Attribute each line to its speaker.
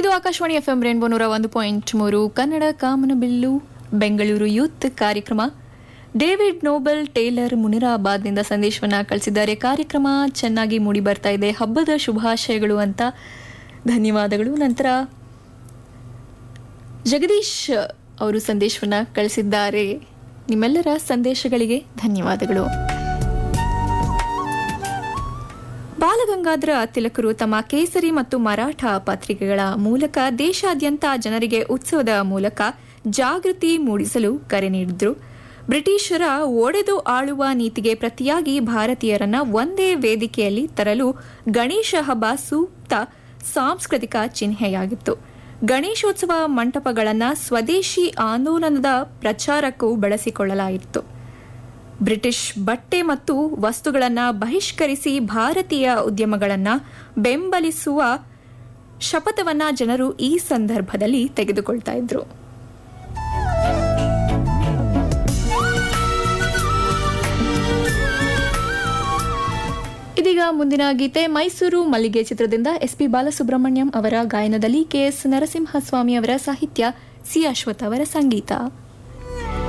Speaker 1: Akashvani F M rainbow ನೂರ ಒಂದು point ಮೂರು ಕನ್ನಡ ಕಾಮನಬಿಲ್ಲು ಬೆಂಗಳೂರು ಯೂತ್ ಕಾರ್ಯಕ್ರಮ ಡೇವಿಡ್ ನೋಬಲ್ ಟೇಲರ್ ಮುನಿರಾಬಾದ್ನಿಂದ ಸಂದೇಶವನ್ನ ಕಳಿಸಿದ್ದಾರೆ ಕಾರ್ಯಕ್ರಮ ಚೆನ್ನಾಗಿ ಮೂಡಿ ಬರ್ತಾ ಇದೆ ಹಬ್ಬದ ಶುಭಾಶಯಗಳು ಅಂತ ಧನ್ಯವಾದಗಳು ನಂತರ ಜಗದೀಶ್ ಅವರು ಸಂದೇಶವನ್ನ ಕಳಿಸಿದ್ದಾರೆ ನಿಮ್ಮೆಲ್ಲರ ಸಂದೇಶಗಳಿಗೆ ಧನ್ಯವಾದಗಳು ಬಾಲಗಂಗಾಧರ ತಿಲಕರು ತಮ್ಮ ಕೇಸರಿ ಮತ್ತು ಮರಾಠ ಪತ್ರಿಕೆಗಳ ಮೂಲಕ ದೇಶಾದ್ಯಂತ ಜನರಿಗೆ ಉತ್ಸವದ ಮೂಲಕ ಜಾಗೃತಿ ಮೂಡಿಸಲು ಕರೆ ನೀಡಿದ್ರು ಬ್ರಿಟಿಷರ ಒಡೆದು ಆಳುವ ನೀತಿಗೆ ಪ್ರತಿಯಾಗಿ ಭಾರತೀಯರನ್ನ ಒಂದೇ ವೇದಿಕೆಯಲ್ಲಿ ತರಲು ಗಣೇಶ ಹಬ್ಬ ಸೂಕ್ತ ಸಾಂಸ್ಕೃತಿಕ ಚಿಹ್ನೆಯಾಗಿತ್ತು ಗಣೇಶೋತ್ಸವ ಮಂಟಪಗಳನ್ನು ಸ್ವದೇಶಿ ಆಂದೋಲನದ ಪ್ರಚಾರಕ್ಕೂ ಬಳಸಿಕೊಳ್ಳಲಾಯಿತು ಬ್ರಿಟಿಷ್ ಬಟ್ಟೆ ಮತ್ತು ವಸ್ತುಗಳನ್ನು ಬಹಿಷ್ಕರಿಸಿ ಭಾರತೀಯ ಉದ್ಯಮಗಳನ್ನು ಬೆಂಬಲಿಸುವ ಶಪಥವನ್ನ ಜನರು ಈ ಸಂದರ್ಭದಲ್ಲಿ ತೆಗೆದುಕೊಳ್ತಾ ಇದ್ರು ಇದೀಗ ಮುಂದಿನ ಗೀತೆ ಮೈಸೂರು ಮಲ್ಲಿಗೆ ಚಿತ್ರದಿಂದ ಎಸ್ ಪಿ ಬಾಲಸುಬ್ರಹ್ಮಣ್ಯಂ ಅವರ ಗಾಯನದಲ್ಲಿ ಕೆಎಸ್ ನರಸಿಂಹಸ್ವಾಮಿ ಅವರ ಸಾಹಿತ್ಯ ಸಿ ಅಶ್ವಥ್ ಅವರ ಸಂಗೀತ